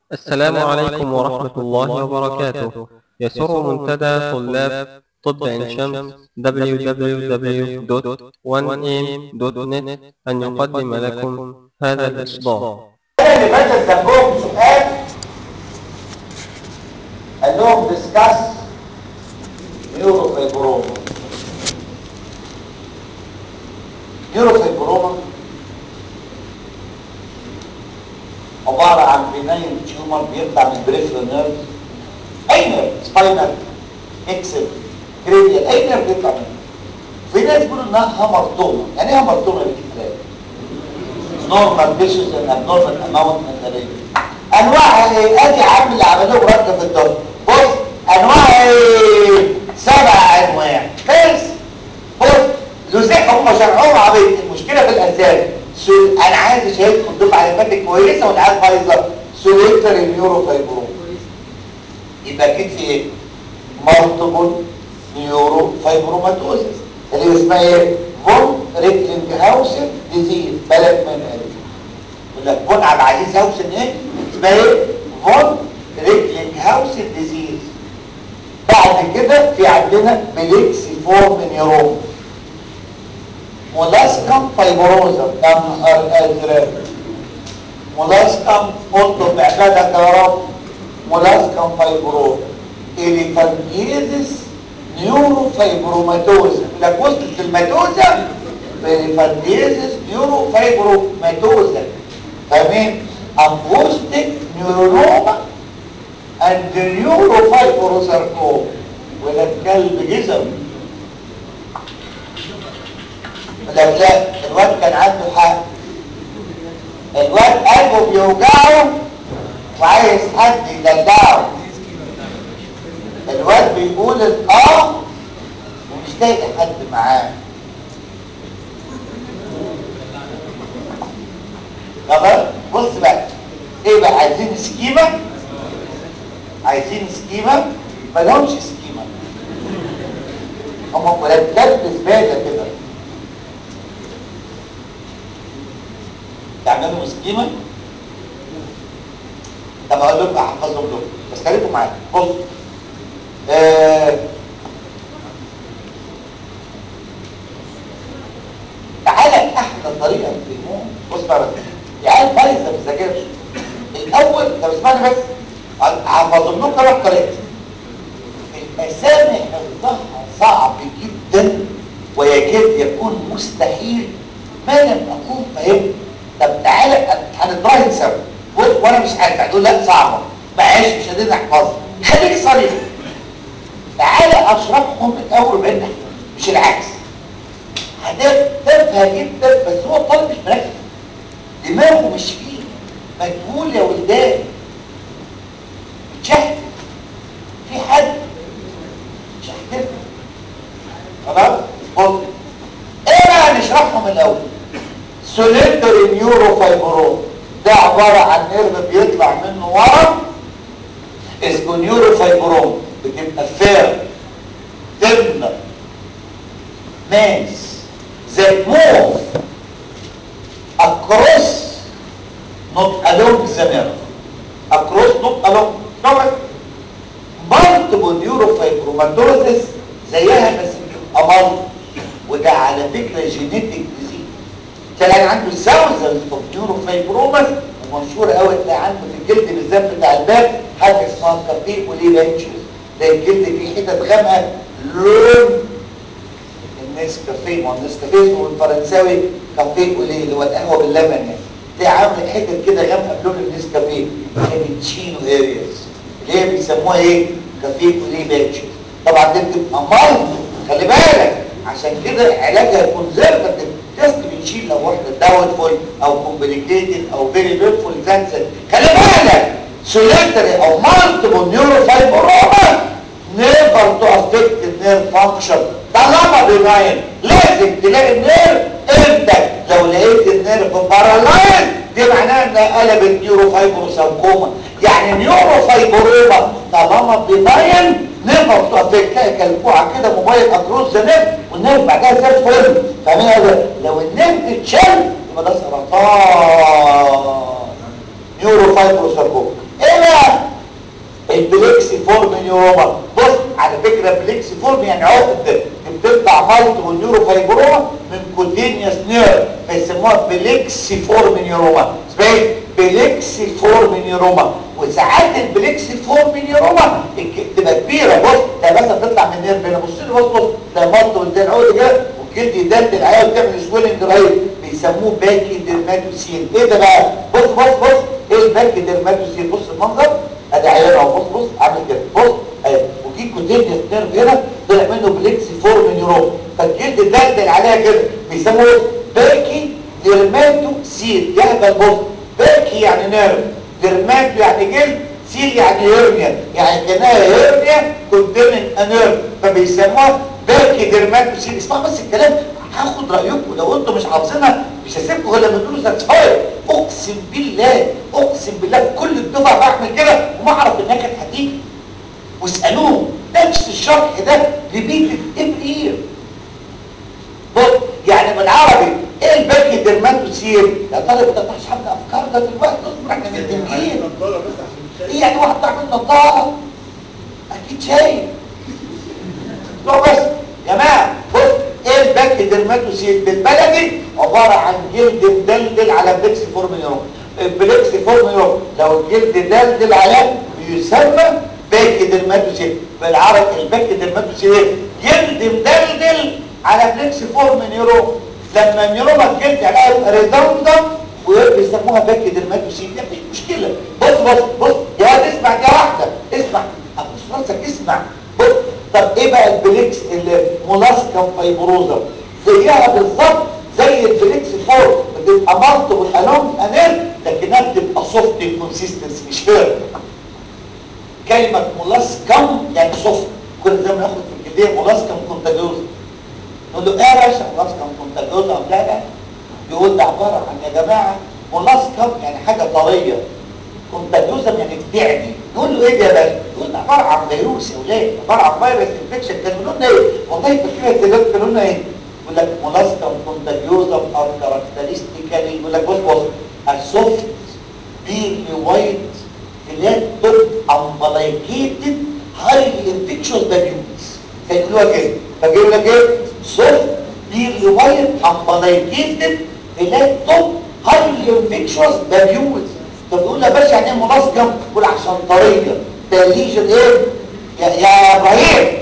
السلام عليكم ورحمة الله وبركاته يسر منتدى طلاب طب عين شمس www.1am.net أن يقدم لكم هذا الإصدار اللي فاتت جنبهم سؤال قال لهم ديسكاس نيوروفايبروما نيوروفايبروما عبارة عن بناين تيومر بيطلع من بريفرال نيرف اي نيرف سباينال اكسل كريديال اي نيرف بيطلع منه في ناس بيقولوا انها هامرتوما يعني ايه هامرتوما يا بنت نورمال ديشز ان ابنورمال اماونت من الريد انواعها ايه ادي عم اللي عملوه ركه في الدم بص انواعها ايه سبع انواع بس بص لزق هم شرحوهم عبيط المشكله في الاساس سول انا عايز شهادة الدفعه على فاتك كويسه ولا عايز بايظه سوليتر النيورو فايبروم يبقى اكيد في ايه مالتيبل نيورو فايبروماتوزيس اللي اسمها ايه فون ريكلينج هاوسن ديزيز بالك منها دي يقول لك فون عبد العزيز هاوسن ايه اسمها ايه فون ريكلينج هاوسن ديزيز بعد كده في عندنا بليكسي فورم نيورون مولاسكم فايبروزا ده نهار ازرق مولاسكم قلت بعبادك يا رب مولاسكم فايبروزا اليفانتيزس نيورو فايبروماتوزا لك وصلت الماتوزا اليفانتيزس نيورو فايبروماتوزا فاهمين امبوستيك نيورونوما اند نيورو فايبروساركوم ولا الكلب جزم لا لا الواد كان عنده حق الواد قلبه بيوجعه وعايز حد يدلعه الواد بيقول الاه ومش لاقي حد معاه خلاص بص بقى ايه بقى عايزين سكيمة عايزين سكيمة ما لهمش سكيمة هم ولاد كلب زبالة كده تعملوا سكيمة طب اقول لكم احفظهم لكم بس خليكم معايا بص آه تعالى احلى طريقه في الموت بص بقى يعني فايزه ما بتذاكرش الاول طب اسمعني بس هحفظهم لكم ثلاث طريقات الاسامي حفظها صعب جدا ويكاد يكون مستحيل ما لم اكون فهمت طب تعالى هنتراهن سوا بص وانا مش عارف هتقول لا صعبه معلش مش قادرين احفظها خليك صريح تعالى اشرحهم الاول بعين مش العكس هدف تافهه جدا بس هو الطالب مش مركز دماغه مش فيه مجهول يا ولدان متشهد في حد شهدت خلاص بص ايه بقى نشرحهم الاول سوليندر نيورو فايبروم ده عباره عن نيرف بيطلع منه ورم اسمه نيورو فايبروم بتبقى فير تمنى ماس that move across not along the nerve across not along طبعا multiple neurofibromatosis زيها بس بتبقى مالتي وده على فكرة جينيتك ديزيز تلاقي عنده thousands of neurofibromatosis ومشهور قوي تلاقي عنده في الجلد بالذات بتاع الباب حاجة اسمها كافيه وليه بانشوز ده الجلد فيه حتت غامقة لون النسكافيه ما هو النسكافيه اسمه بالفرنساوي كافيه اوليه اللي هو القهوه باللبن يعني تلاقي عامل حتت كده غامقه بلون النسكافيه كابتشينو ارياز اللي هي بيسموها ايه كافيه اوليه باتش طبعا دي بتبقى مرض خلي بالك عشان كده علاجها كونزرفتيف جاست بنشيل لو واحده داونفول او كومبليكيتد او فيري بيرفول كانسر خلي بالك سوليتري او مالتيبل نيورو فايبروما نيفر تو افكت النير فانكشن طالما بناين لازم تلاقي النير امتى لو لقيت النير بارالايز دي معناها انها قلبت نيورو فايبروساركوما يعني نيورو فايبروما طالما بناين نيفر تو افكت تلاقي كلكوعه كده موبايل اكروس ذا نير والنير بعدها زي الفل فاهمين هذا لو النير اتشال يبقى ده سرطان نيورو فايبروساركوما ايه نيوروما بص على فكره بليكس فورم يعني عقد بتطلع مالتيبل نيورو فايبروما من كوتينيوس نير فيسموها بليكس فورم نيوروما اسمها ايه بليكس فورم نيوروما وساعات البليكس فورم نيوروما تبقى كبيره بص ده مثلا تطلع من النيرف هنا بص لي بص بص ده مالتيبل ده العقد كده والجلد يدلدل عليها وتعمل سويلنج رهيب بيسموه باكي ديرماتوسين ايه ده بقى بص بص بص ايه الباكي ديرماتوسين بص المنظر ادي عيان اهو بص بص عامل كده بص اهي وجي كوتينيوس نيرف هنا طلع منه بليكس فورم نيورون فالجلد دلدل عليها كده بيسموه باكي ديرماتوسين يهبل بص باكي يعني نيرف ديرماتو يعني جلد سيل يعني هيرنيا يعني كانها هيرنيا كونتيننج انيرف فبيسموها باكي ديرماتوسين اسمعوا بس الكلام هاخد رايكم لو انتم مش حافظينها مش هسيبكم غير لما تقولوا ساتسفاير اقسم بالله اقسم بالله في كل الدفعه بعمل كده وما اعرف انها كانت هتيجي واسالوه نفس الشرح ده ريبيتد افري يير بص يعني بالعربي ايه الباكي ديرماتوسيل يا ترى انت حابب افكار ده دلوقتي اصبر احنا متفقين ايه يعني واحد تعمل نظاره اكيد شايف لو بس يا جماعه بص ايه الباكي ديرماتوسيل بالبلدي عباره عن جلد مدلدل على بليكس فورمينيوم البليكس فورمينيوم لو الجلد دلدل عليه بيسمى باكي ديرماتوسيل بالعربي الباكي ديرماتوسيل ايه جلد مدلدل على بليكس فورمينيوم لما النيوروما الجلد عليها يبقى ريدندنت وبيسموها باكي ديرماتوسيل مفيش مشكله بص بص بص يا واد اسمع دي واحده اسمع ابص راسك اسمع بص طب ايه بقى البليكس المولاسكم فايبروزا زيها بالظبط زي البليكس فور بتبقى مالتيبل الونج انير لكنها بتبقى سوفت كونسيستنسي مش فير كلمه مولاسكم يعني سوفت كل زي ما ناخد في الجديه مولاسكم كونتاجيوزا نقول له ايه يا باشا مولاسكم كونتاجيوزا لا لا يقول ده عباره عن يا جماعه مولاسكم يعني حاجه طريه كونتاجيوزا يعني بتعني نقول له ايه ده يا باشا يقول ده عباره عن فيروس يا ولاد عباره عن فيروس انفكشن كانوا لنا ايه والله فاكرها التلات كانوا لنا ايه يقول لك مولاسكم كونتاجيوزا ار كاركترستيكالي يقول لك بص بص السوفت بيرلي وايت فلات توب امبلايكيتد هايلي انفكشوس بابيوز فيقولوها كده فجيب لك ايه سوفت بيرلي وايت امبلايكيتد فلات توب هايلي انفكشوس بابيوز طب تقول له يا باشا يعني ايه ملصقم تقول عشان طريه ده الليجن ايه يا يا ابراهيم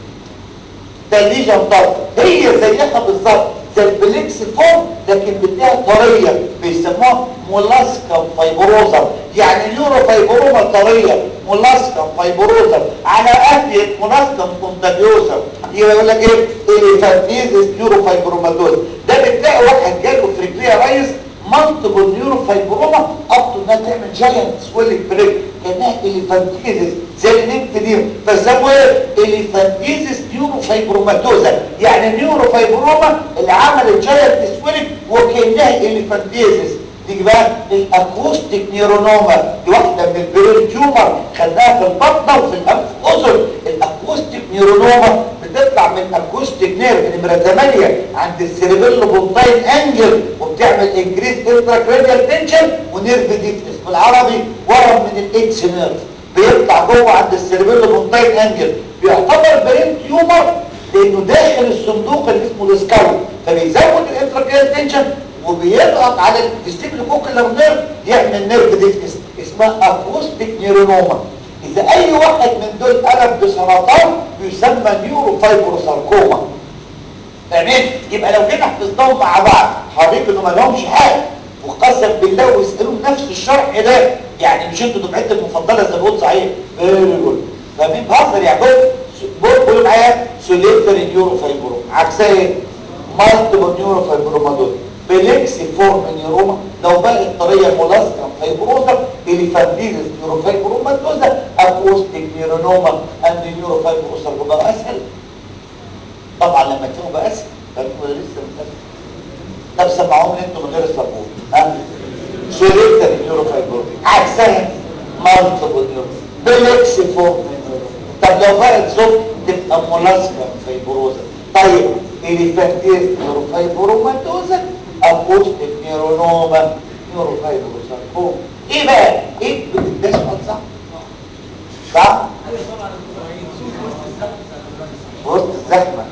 ده الليجن طري هي زيها بالظبط زي البليكس فورم لكن بدها طريه بيسموها مولاسكم فايبروزا يعني نيورو فايبروما طريه مولاسكم فايبروزا على قد مولاسكم كونتاجيوزا يبقى يقول لك ايه اليفانتيزس نيورو فايبروماتوز ده بتلاقي واحد جاله في رجليه يا ريس مالتيبل نيورو فايبروما اب تو انها تعمل جاينت سويلنج بريك كانها اليفانتيزس زي الانفيديم فسموه ايه اليفانتيزس نيورو فايبروماتوزا يعني نيورو فايبروما اللي عملت جاينت سويلنج وكانها اليفانتيزس تيجي بقى الاكوستيك نيورونوما دي واحده من البرين تيومر خدناها في البطنه وفي الانف اذن الاكوستيك نيورونوما بتطلع من اكوستيك نيرف نمره 8 عند السيربيلو بونتاين انجل وبتعمل انكريز انتراكرينيال تنشن ونيرف ديفنس بالعربي ورم من الاتش نيرف بيطلع جوه عند السيربيلو بونتاين انجل بيعتبر برين تيومر لانه داخل الصندوق اللي اسمه السكاوت فبيزود الانتراكرينيال تنشن وبيضغط على الفيستيبل كوكلر نيرف يعمل نيرف ديفنس اسمها اكوستيك نيورونوما اذا اي واحد من دول قلب بسرطان يسمى نيورو فايبروساركوما تمام يبقى لو جينا حفظناهم مع بعض حريق انه ما لهمش حاجه وقسم بالله واسالوهم نفس الشرح ده يعني مش انتوا دفعتي المفضله زي ما قلت صحيح فيري جود فاهمين بهزر يعني بص قولوا معايا سوليتري نيورو فايبروما عكسها ايه مالتيبل نيورو فايبروما دول بليكس فورم نيوروما لو بقت طريه مولاسكم فايبروزا اليفانديزس نيوروفايبروماتوزا اكوستيك نيورونوما اند نيوروفايبروسا بقى اسهل طبعا لما تفهموا بقى اسهل فاهمين ولا لسه مش اسهل طب سمعوهم انتوا من غير السبورت ها سوليتر نيوروفايبروزا عكسها مالتيبل نيورو بليكس فورم طب لو بقت صوت تبقى مولاسكم فايبروزا طيب اليفانديز نيوروفايبروماتوزا اكوستيك نيورونوما نيوروفايبروساركوما ايه بقى ايه ده سؤال صح صح في وسط الزحمه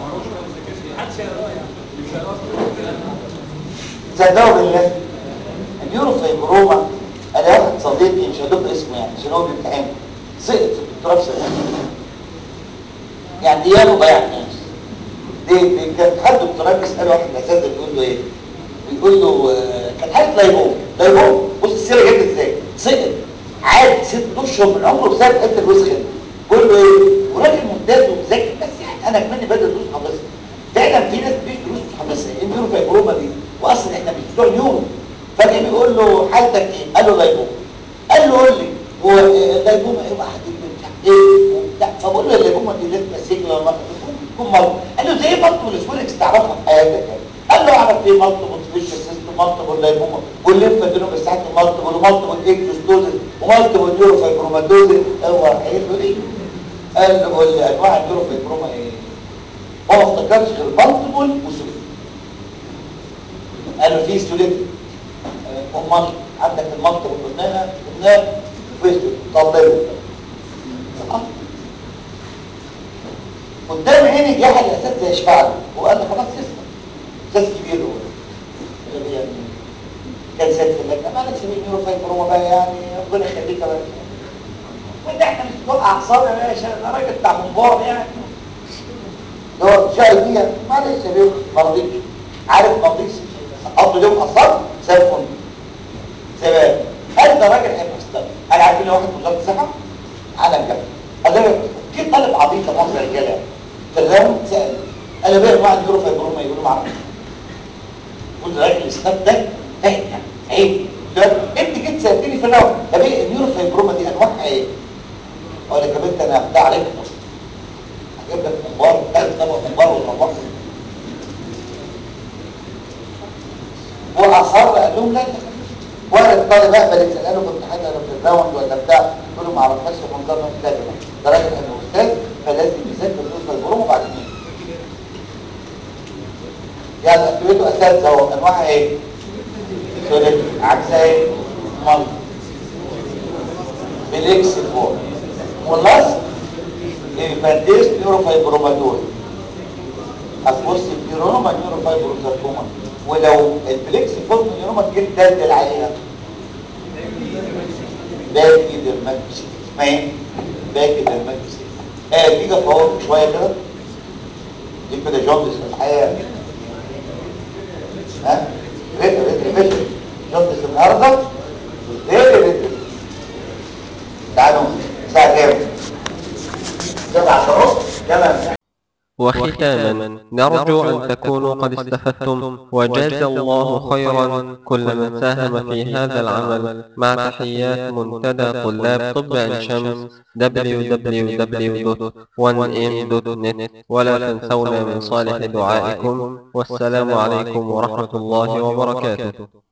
صدقوا بالله النيوروفايبروما انا واحد صديقي مش هدوك اسمه يعني عشان هو بيمتحن سقط في الدكتوراه في سنه يعني ايامه ضيع ناس دي دي كان حد دكتوراه بيساله واحد من الاساتذه بيقول له ايه؟ بيقول له آه، كان حاله لايبوم لايبوم بص السيره جت ازاي؟ سقط عاد ست اشهر من عمره بسبب حته الوسخ بيقول له ايه؟ وراجل ممتاز وذكي بس يعني انا كمان بدل دروس حافظها فعلا في ناس بتديش دروس مش حافظها ايه النيوروفايبروما دي؟ واصلا احنا مش بتوع نيورو فجاه بيقول له حالتك ايه؟ قال له لايبوم قال له قول لي هو آه، لايبوما ايه واحد مش عارف ايه وبتاع فبقول له اللايبوما دي لازم تمسك له مرة تكون مرض قال له زي مالتيبل سبولكس تعرفها في حياتك يعني قال له اعرف ايه مالتيبل سبيشال سيستم مالتيبل لايبوما والليمفا دينو بالساعات مالتيبل ومالتيبل اكزوستوزس ومالتيبل نيوروفايبروماتوزس هو قايل له ايه؟ قال له قول لي انواع النيوروفايبروما ايه؟ هو ما افتكرش غير مالتيبل وسوليد قال له في سوليد امال عندك المالتيبل قلناها قلناها فيستول طلبه آه. قدام عيني جه الاساتذه يشفع له وقال له خلاص اسمع استاذ كبير هو قال لي يعني كان سيد في اللجنه معلش مين نيورو فايبروما بقى يعني ربنا يخليك يا باشا وانت احنا مش بتوع اعصاب يا باشا ده راجل بتاع منبار يعني ده هو شايف فيها معلش يا بيه ما رضيتش عارف ما رضيتش قضوا اليوم اصلا سابهم سبب هل ده راجل هيبقى مستوى انا عارف ان واحد في وزاره الصحه على الجبل قال له في طالب عبيط مصر رجاله فالراوند سال انا بقى انواع النيورو فايبروما يقولوا ما اعرفش قلت راجل الاستاذ ده فاهم يعني عيب ده انت جيت سالتني في الاول طب ايه النيورو فايبروما دي انواعها ايه؟ اقول لك يا بنت انا بتاع عليك النص هجيب لك ممبار ثلاث طبق ممبار وطبقه واصر قال لهم لا لا ولا الطالب اقبل يساله في امتحان ولا في الراوند ولا بتاع يقول له ما اعرفهاش منظر مش لازم ده راجل انه استاذ فلازم يذاكر بالنسبه للبروم وبعدين يعني اكتبته اساتذه هو انواعها ايه؟ سوليد عكسها ايه؟ مالتي بليكس فور ملاص للفانتيست نيوروفايبروماتوز هتبص النيورونوما نيوروفايبروساركوما ولو البليكس فور نيورونوما جيت دلدل عليها باقي درماتيس اسمها ايه؟ باقي درماتيس اه تيجي فوق شويه كده دي كده جوندس في الحياه ها؟ ريت ريت ريت جوندس النهارده غير ريت تعالوا الساعه كام؟ سبعة ونص كمان وختاما نرجو أن تكونوا قد استفدتم وجاز الله خيرا كل من ساهم في هذا العمل مع تحيات منتدى طلاب طب عين شمس www.1m.net ولا تنسونا من صالح دعائكم والسلام عليكم ورحمة الله وبركاته